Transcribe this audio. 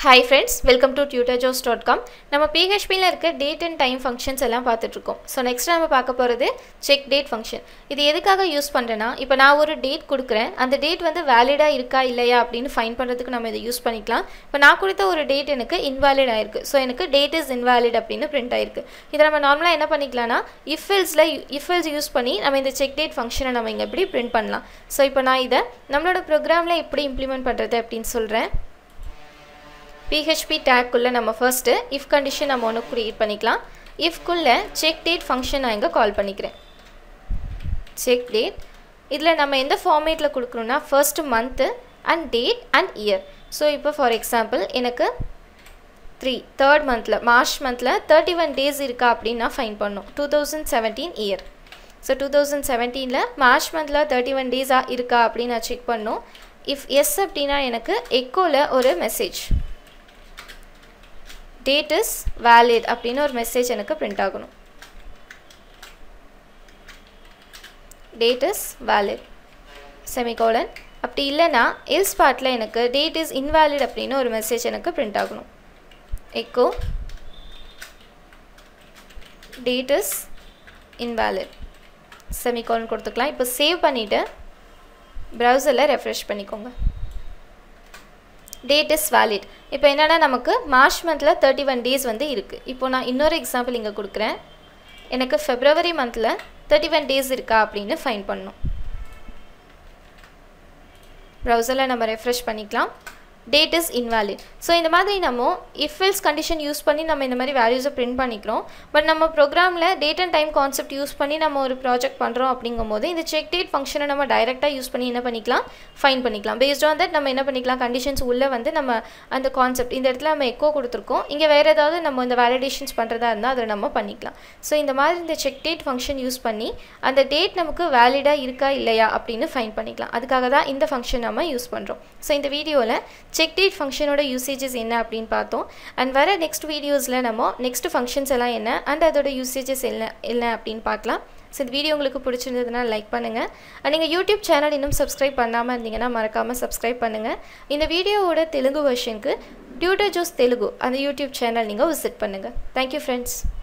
hi friends welcome to Tutor Joes dot com நம்ம பிஹெச்பியில் இருக்க டேட் அண்ட் டைம் ஃபங்க்ஷன்ஸ் எல்லாம் பார்த்துட்ருக்கோம் ஸோ நெக்ஸ்ட் நம்ம பார்க்க போகிறது செக் டேட் ஃபங்க்ஷன் இது எதுக்காக யூஸ் பண்ணுறேன்னா இப்போ நான் ஒரு டேட் கொடுக்குறேன் அந்த டேட் வந்து வேலிடாக இருக்கா இல்லையா அப்படின்னு ஃபைன் பண்ணுறதுக்கு நம்ம இதை யூஸ் பண்ணிக்கலாம் இப்போ நான் கொடுத்த ஒரு டேட் எனக்கு இன்வாலிட் ஆயிருக்கு ஸோ எனக்கு டேட் இஸ் இன்வாலிட் அப்படின்னு பிரிண்ட் ஆயிருக்கு இதை நம்ம நார்மலாக என்ன பண்ணிக்கலாம்னா இஃபில்ஸில் இஃபில்ஸ் யூஸ் பண்ணி நம்ம இந்த செக் டேட் ஃபங்க்ஷனை நம்ம இங்கே எப்படி பிரிண்ட் பண்ணலாம் ஸோ இப்போ நான் இதை நம்மளோட ப்ரோக்ராமில் எப்படி இம்ப்ளிமெண்ட் பண்ணுறது அப்படின்னு சொல்கிறேன் பிஹெச்பி டேக்குள்ளே நம்ம ஃபர்ஸ்ட்டு இஃப் கண்டிஷன் நம்ம ஒன்று க்ரியேட் பண்ணிக்கலாம் இஃப்குள்ளே செக் டேட் ஃபங்க்ஷன் நான் இங்கே கால் பண்ணிக்கிறேன் செக் டேட் இதில் நம்ம எந்த ஃபார்மேட்டில் கொடுக்குறோன்னா first month and date and year so இப்போ ஃபார் எக்ஸாம்பிள் எனக்கு த்ரீ தேர்ட் மந்தில் மார்ச் மந்தில் தேர்ட்டி ஒன் டேஸ் இருக்கா அப்படின்னு நான் ஃபைன் பண்ணோம் two thousand seventeen year so two thousand செவன்டீனில் மார்ச் மந்தில் தேர்ட்டி ஒன் டேஸாக இருக்கா அப்படின்னு நான் செக் பண்ணோம் இஃப் எஸ் அப்படின்னா எனக்கு எக்கோவில் ஒரு மெசேஜ் டேட் இஸ் வேலிட் அப்படின்னு ஒரு மெசேஜ் எனக்கு பிரிண்ட் ஆகணும் டேட் இஸ் வேலிட் செமிகோலன் அப்படி இல்லைன்னா எல்ஸ் பார்ட்டில் எனக்கு டேட் இஸ் இன்வேலிட் அப்படின்னு ஒரு மெசேஜ் எனக்கு பிரிண்ட் ஆகணும் echo date is invalid semicolon கொடுத்துக்கலாம் இப்போ சேவ் பண்ணிவிட்டு ப்ரௌசரில் ரெஃப்ரெஷ் பண்ணிக்கோங்க டேட் இஸ் வேலிட் இப்போ என்னென்னா நமக்கு மார்ச் மந்தில் தேர்ட்டி ஒன் டேஸ் வந்து இருக்குது இப்போ நான் இன்னொரு எக்ஸாம்பிள் இங்கே கொடுக்குறேன் எனக்கு ஃபெப்ரவரி மந்தில் தேர்ட்டி ஒன் டேஸ் இருக்கா அப்படின்னு ஃபைன் பண்ணணும் ப்ரௌசரில் நம்ம ரெஃப்ரெஷ் பண்ணிக்கலாம் டேட் இஸ் இன்வேலிட் ஸோ இந்த மாதிரி நம்ம இஃபில்ஸ் கண்டிஷன் யூஸ் பண்ணி நம்ம இந்த மாதிரி வேல்யூஸை பிரிண்ட் பண்ணிக்கிறோம் பட் நம்ம ப்ரோக்ராமில் date and time concept use பண்ணி நம்ம ஒரு ப்ராஜெக்ட் பண்ணுறோம் அப்படிங்கும்போது இந்த செக் டேட் ஃபங்க்ஷனை நம்ம டைரெக்டாக யூஸ் பண்ணி என்ன பண்ணிக்கலாம் ஃபைன் பண்ணிக்கலாம் பேஸ்ட் ஆன் தட் நம்ம என்ன பண்ணிக்கலாம் கண்டிஷன்ஸ் உள்ளே வந்து நம்ம அந்த கான்செப்ட் இந்த இடத்துல நம்ம எக்கோ கொடுத்துருக்கோம் இங்கே வேறு ஏதாவது நம்ம இந்த வேலிடேஷன்ஸ் பண்ணுறதா இருந்தால் அதை நம்ம பண்ணிக்கலாம் ஸோ இந்த மாதிரி இந்த செக் டேட் ஃபங்க்ஷன் யூஸ் பண்ணி அந்த டேட் நமக்கு வேலிடாக இருக்கா இல்லையா அப்படின்னு ஃபைன் பண்ணிக்கலாம் அதுக்காக தான் இந்த ஃபங்க்ஷன் நம்ம யூஸ் பண்ணுறோம் ஸோ இந்த வீடியோவில் செக் டேட் ஃபங்க்ஷனோட யூசேஜஸ் என்ன அப்படின்னு பார்த்தோம் அண்ட் வர நெக்ஸ்ட் வீடியோஸில் நம்ம நெக்ஸ்ட் ஃபங்க்ஷன்ஸ் எல்லாம் என்ன அண்ட் அதோட யூசேஜஸ் என்ன என்ன அப்படின்னு பார்க்கலாம் ஸோ இந்த வீடியோ உங்களுக்கு பிடிச்சிருந்ததுன்னா லைக் பண்ணுங்கள் அண்ட் நீங்கள் யூடியூப் சேனல் இன்னும் சப்ஸ்கிரைப் பண்ணாமல் இருந்தீங்கன்னா மறக்காமல் சப்ஸ்கிரைப் பண்ணுங்கள் இந்த வீடியோவோட தெலுங்கு வெர்ஷனுக்கு டியூட்டர் ஜோஸ் தெலுங்கு அந்த யூடியூப் சேனல் நீங்கள் விசிட் பண்ணுங்கள் தேங்க்யூ ஃப்ரெண்ட்ஸ்